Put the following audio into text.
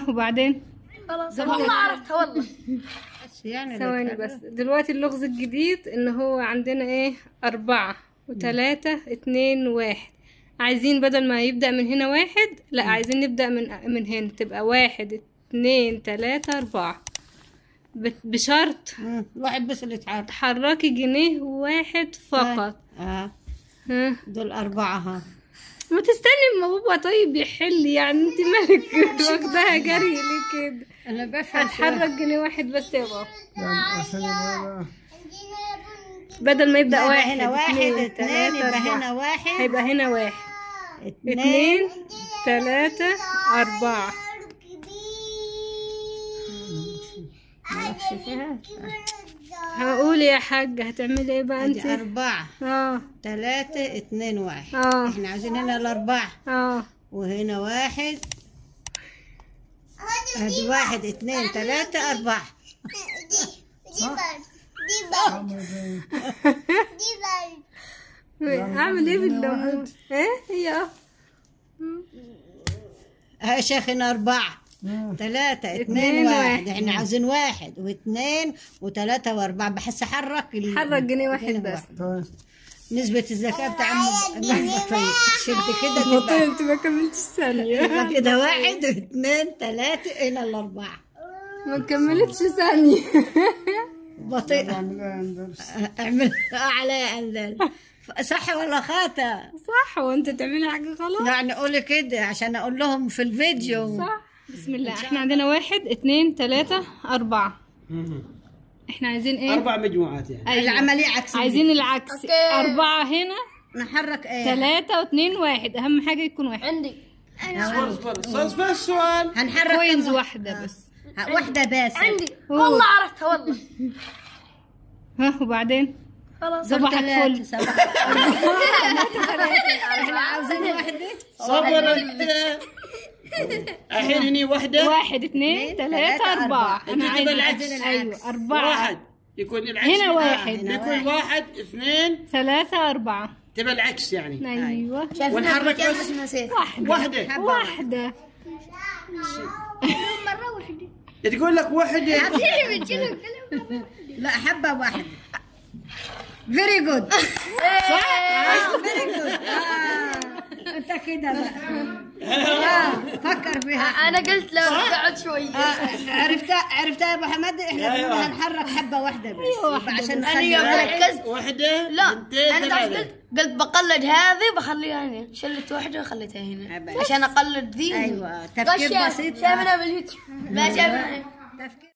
ها وبعدين خلاص والله عرفتها والله يعني ثواني بس دلوقتي اللغز الجديد ان هو عندنا ايه أربعة وتلاتة اتنين واحد عايزين بدل ما يبدأ من هنا واحد لا عايزين نبدأ من من هنا تبقى واحد اتنين تلاتة أربعة بت- بشرط مم. واحد بس اللي تعرف تحركي جنيه واحد فقط اه ها دول أربعة ها ما تستني ما بابا طيب يحل يعني انت مالك واخداها جري ليه كده أنا بفهم هتحرك جنيه واحد بس يا بابا عشان يبقى بدل ما يبدأ يبقى واحد هنا واحد اتنين اتنين تلاتة يبقى أربعة هنا واحد هيبقى هنا واحد اتنين اتنين تلاتة أربعة مالكش فيها هقول يا حاج هتعملي ايه بقى انت ادي أربعة اه تلاتة اتنين واحد اه احنا عايزين هنا الأربعة اه وهنا واحد ادي واحد اتنين تلاتة أربعة اعمل ايه بالليمون ايه هي اه ها يا شيخ هنا أربعة تلاتة اتنين اتنين واحد واحد. احنا عاوزين واحد واثنين وثلاثة وأربعة بحس حرك ال- حرك جنيه واحد جنيه بس طيب نسبة الزكاة بتاع عم طيب شلت كده تبقى طيب انت ما كملتش ثانية يبقى كده واحد واثنين ثلاثة إلى الأربعة ما كملتش ثانية بطيء بعمل ايه عند اعمل أعلى أنزل صح ولا خطأ؟ صح وانت تعملي حاجة غلط يعني قولي كده عشان أقول لهم في الفيديو صح بسم الله احنا عندنا واحد اتنين تلاتة أربعة احنا عايزين ايه اربع مجموعات يعني أيوة. العملية عكس عايزين العكس أربعة هنا نحرك إيه؟ تلاتة واثنين واحد أهم حاجة يكون واحد عندي اصبر اصبر اصبر السؤال هنحرك كوينز كم- واحدة بس ها، واحدة بس عندي والله عرفتها والله ها وبعدين خلاص صباحك ثلاثة، فل سبعة. احنا عاوزين واحدة صبر انت الحين هني واحدة واحد اثنين تلاتة، ثلاثة أربعة أنت أنا تبى عايزة العكس. أيوة أربعة واحد يكون العكس هنا واحد. هنا يكون واحد اثنين ثلاثة أربعة تبى العكس يعني أيوة ونحرك بس واحدة واحدة واحدة تقول لك واحدة لا حبة واحدة فيري جود فيري جود انت كده بقى آه، فكر فيها انا قلت لو قعد شوي آه، عرفتها عرفتها يا ابو حمد احنا أيوة. بدنا نحرك حبة واحدة بس يبقى عشان انا نخلي يوم بالك. ركزت واحدة لا اثنتين انا تعرف ثلاثة قلت قلت بقلد هذه بخليها هنا شلت واحده وخليتها هنا بس. عشان اقلد ذي ايوه بس تفكير شايف- بسيط شايفنا باليوتيوب لا شايفنا تفكير